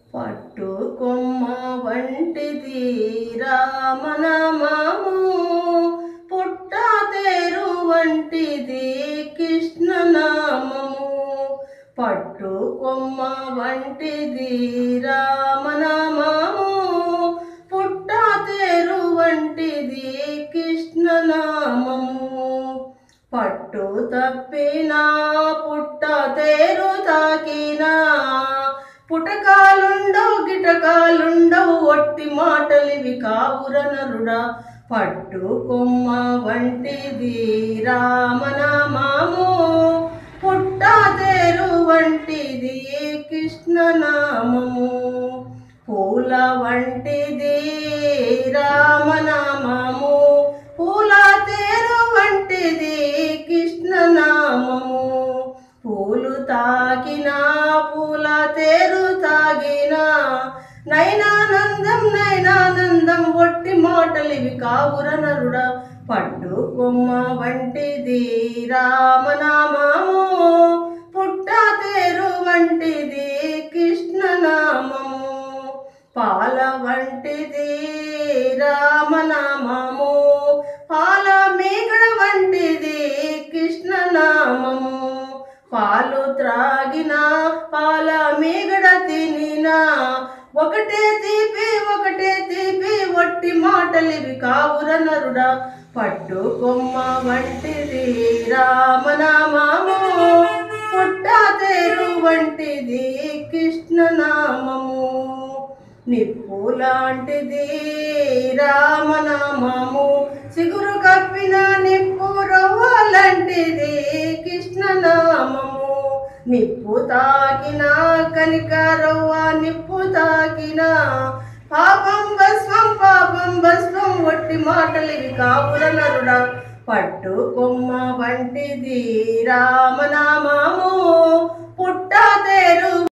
పట్టు కొమ్మ వంటిది రామనామము పుట్ట తేరు వంటిది కృష్ణనామము పట్టు కొమ్మ వంటిది రామనామము పుట్ట తేరు వంటిది కృష్ణనామము పట్టు తప్పినా పుట్ట తేరు తాకినా పుటకాలుండవు గిటకాలుండవు ఒట్టి మాటలివి కావుర నరుడా పట్టు కొమ్మ వంటిది రామనామము పుట్ట తేరు వంటిది కృష్ణనామము పూల వంటిది రామనామము పూల తేరు వంటిది కృష్ణనామము పూలు తాకిన పూల తేరు తాగిన నైనానందం నైనానందం ఒట్టి మాటలివి కావుర నరుడా పట్టు కొమ్మ వంటిది రామనామము పుట్ట తేరు వంటిది కృష్ణనామము పాల వంటిది రామనామము పాల మీగడ వంటిది కృష్ణనామము పాలు త్రాగిన పాల మీగడ తినినా ఒకటే తీపి ఒకటే తీపి ఒట్టి మాటలివి కావుర నరుడా పట్టు కొమ్మ వంటిది రామనామము పుట్ట తేరు వంటిది కృష్ణనామము నిప్పు లాంటిది రామనామము సిగురు కప్పిన నిప్పు రవ్వ లాంటిది కృష్ణనామము నిప్పు తాకిన కనిక రవ్వ నిప్పు తాకిన పాపం భస్మం పాపం భస్మం ఒట్టి మాటలివి కాపుర నరుడా పట్టు కొమ్మ వంటిది రామనామము పుట్ట తేరు